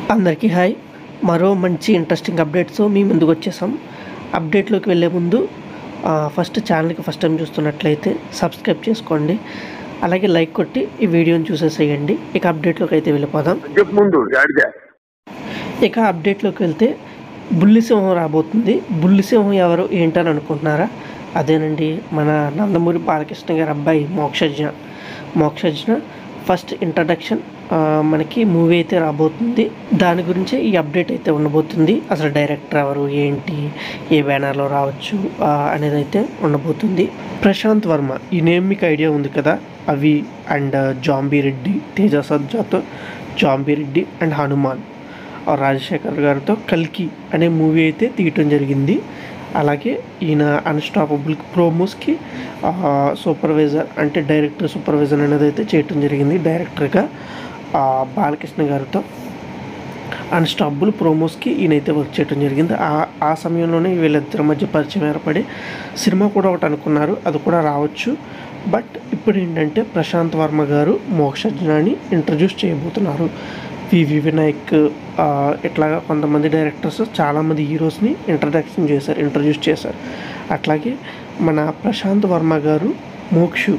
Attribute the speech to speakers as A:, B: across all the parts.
A: అందరికీ హాయ్ మరో మంచి ఇంట్రెస్టింగ్ అప్డేట్స్ మీ ముందుకు వచ్చేసాం అప్డేట్లోకి వెళ్ళే ముందు ఆ, ఫస్ట్ ఛానల్కి ఫస్ట్ టైం చూస్తున్నట్లయితే సబ్స్క్రైబ్ చేసుకోండి అలాగే లైక్ కొట్టి ఈ వీడియోని చూసేసేయండి ఇక అప్డేట్లోకి అయితే వెళ్ళిపోదాం
B: చెప్పు ముందు గాడిద
A: ఇక అప్డేట్లోకి వెళ్తే బుల్లిసింహం రాబోతుంది బుల్లిసింహం ఎవరు ఏంటని అనుకుంటున్నారా అదేనండి మన నందమూరి బాలకృష్ణ గారి అబ్బాయి మోక్షజ్ఞ మోక్షజ్ఞ ఫస్ట్ ఇంట్రడక్షన్ మనకి మూవీ అయితే రాబోతుంది దాని గురించే ఈ అప్డేట్ అయితే ఉండబోతుంది అసలు డైరెక్టర్ ఎవరు ఏంటి ఏ బ్యానర్లో రావచ్చు ఆ, అనేది అయితే ఉండబోతుంది ప్రశాంత్ వర్మ ఈ నేమ్ మీకు ఐడియా ఉంది కదా అవి అండ్ జాంబీ రెడ్డి తేజ సజ్జాతో జాంబీ రెడ్డి అండ్ హనుమాన్ ఆ రాజశేఖర్ గారితో కల్కి అనే మూవీ అయితే తీయటం జరిగింది అలాగే ఈయన అన్స్టాపబుల్ ప్రోమోస్కి సూపర్వైజర్ అంటే డైరెక్టర్ సూపర్వైజర్ అనేది అయితే చేయటం జరిగింది డైరెక్టర్గా ఆ, బాలకృష్ణ గారితో అన్స్టాపబుల్ ప్రోమోస్కి ఈయనైతే వర్క్ చేయడం జరిగింది ఆ ఆ సమయంలోనే వీళ్ళిద్దరి మధ్య పరిచయం ఏర్పడి సినిమా కూడా ఒకటి అనుకున్నారు అది కూడా రావచ్చు బట్ ఇప్పుడు ఏంటంటే ప్రశాంత్ వర్మ గారు మోక్షజ్ఞాని ఇంట్రడ్యూస్ చేయబోతున్నారు వివి వినాయక్ ఆ, ఇట్లాగా కొంతమంది డైరెక్టర్స్ చాలామంది హీరోస్ని ఇంట్రడక్షన్ చేశారు ఇంట్రడ్యూస్ చేశారు అట్లాగే మన ప్రశాంత్ వర్మ గారు మోక్షు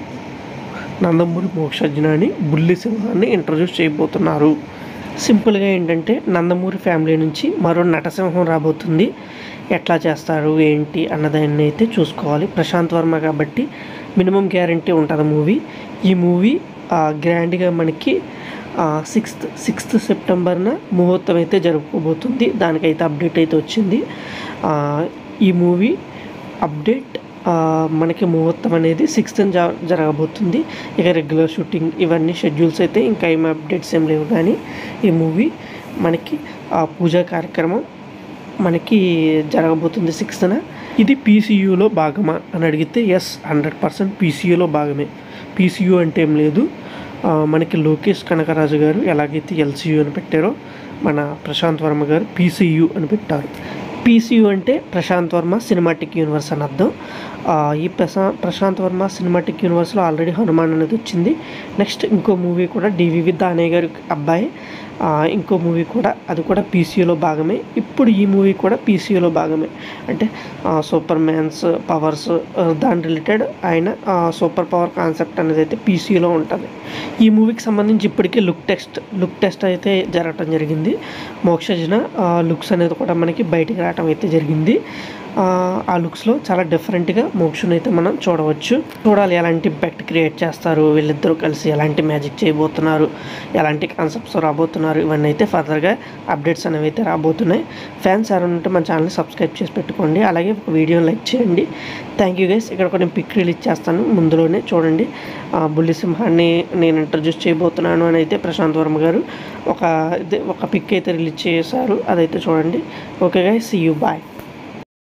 A: నందమూరి మోక్షజ్ఞాని బుల్లి సింహాన్ని ఇంట్రడ్యూస్ చేయబోతున్నారు సింపుల్గా ఏంటంటే నందమూరి ఫ్యామిలీ నుంచి మరో నటసింహం రాబోతుంది ఎట్లా చేస్తారు ఏంటి అన్నదాన్ని అయితే చూసుకోవాలి ప్రశాంత్ వర్మ కాబట్టి మినిమం గ్యారంటీ ఉంటుంది మూవీ ఈ మూవీ గ్రాండ్గా మనకి సిక్స్త్ సిక్స్త్ సెప్టెంబర్న ముహూర్తం అయితే జరుపుకోబోతుంది దానికైతే అప్డేట్ అయితే వచ్చింది ఆ, ఈ మూవీ అప్డేట్ ఆ, మనకి ముహూర్తం అనేది సిక్స్త్ జ జరగబోతుంది ఇక రెగ్యులర్ షూటింగ్ ఇవన్నీ షెడ్యూల్స్ అయితే ఇంకా ఏమి అప్డేట్స్ ఏం లేవు కానీ ఈ మూవీ మనకి ఆ పూజా కార్యక్రమం మనకి జరగబోతుంది సిక్స్త్న ఇది పీసీయూలో భాగమా అని అడిగితే ఎస్ హండ్రెడ్ పర్సెంట్ పీసీయూలో భాగమే పీసీయూ అంటే ఏం లేదు ఆ, మనకి లోకేష్ కనకరాజు గారు ఎలాగైతే ఎల్సీయూ అని పెట్టారో మన ప్రశాంత్ వర్మ గారు పీసీయూ అని పెట్టారు పీసీయూ అంటే ప్రశాంత్ వర్మ సినిమాటిక్ యూనివర్స్ అని అర్థం ఆ, ఈ ప్రశా ప్రశాంత్ వర్మ సినిమాటిక్ యూనివర్స్లో ఆల్రెడీ హనుమాన్ అనేది వచ్చింది నెక్స్ట్ ఇంకో మూవీ కూడా డివివి దానయ్య గారి అబ్బాయి ఆ, ఇంకో మూవీ కూడా అది కూడా పీసీయూలో భాగమే ఇప్పుడు ఈ మూవీ కూడా పీసీయూలో భాగమే అంటే సూపర్ మ్యాన్స్ పవర్స్ దాని రిలేటెడ్ ఆయన సూపర్ పవర్ కాన్సెప్ట్ అనేది అయితే పీసీయూలో ఉంటుంది ఈ మూవీకి సంబంధించి ఇప్పటికే లుక్ టెస్ట్ లుక్ టెస్ట్ అయితే జరగటం జరిగింది మోక్షజన లుక్స్ అనేది కూడా మనకి బయటికి రావటం అయితే జరిగింది ఆ, ఆ లుక్స్లో చాలా డిఫరెంట్గా మోక్షను అయితే మనం చూడవచ్చు చూడాలి ఎలాంటి ఇంపాక్ట్ క్రియేట్ చేస్తారు వీళ్ళిద్దరూ కలిసి ఎలాంటి మ్యాజిక్ చేయబోతున్నారు ఎలాంటి కాన్సెప్ట్స్ రాబోతున్నారు ఇవన్నీ అయితే ఫర్దర్గా అప్డేట్స్ అనేవి అయితే రాబోతున్నాయి ఫ్యాన్స్ ఎవరైనా ఉంటే మన ఛానల్ని సబ్స్క్రైబ్ చేసి పెట్టుకోండి అలాగే ఒక వీడియోని లైక్ చేయండి థ్యాంక్ యూ గైస్ ఇక్కడ కొన్ని పిక్ రిలీజ్ చేస్తాను ముందులోనే చూడండి ఆ, బుల్లి సింహాన్ని నేను ఇంట్రడ్యూస్ చేయబోతున్నాను అని అయితే ప్రశాంత్ వర్మ గారు ఒక ఇది- ఒక పిక్ అయితే రిలీజ్ చేశారు అదైతే చూడండి okay guys see you bye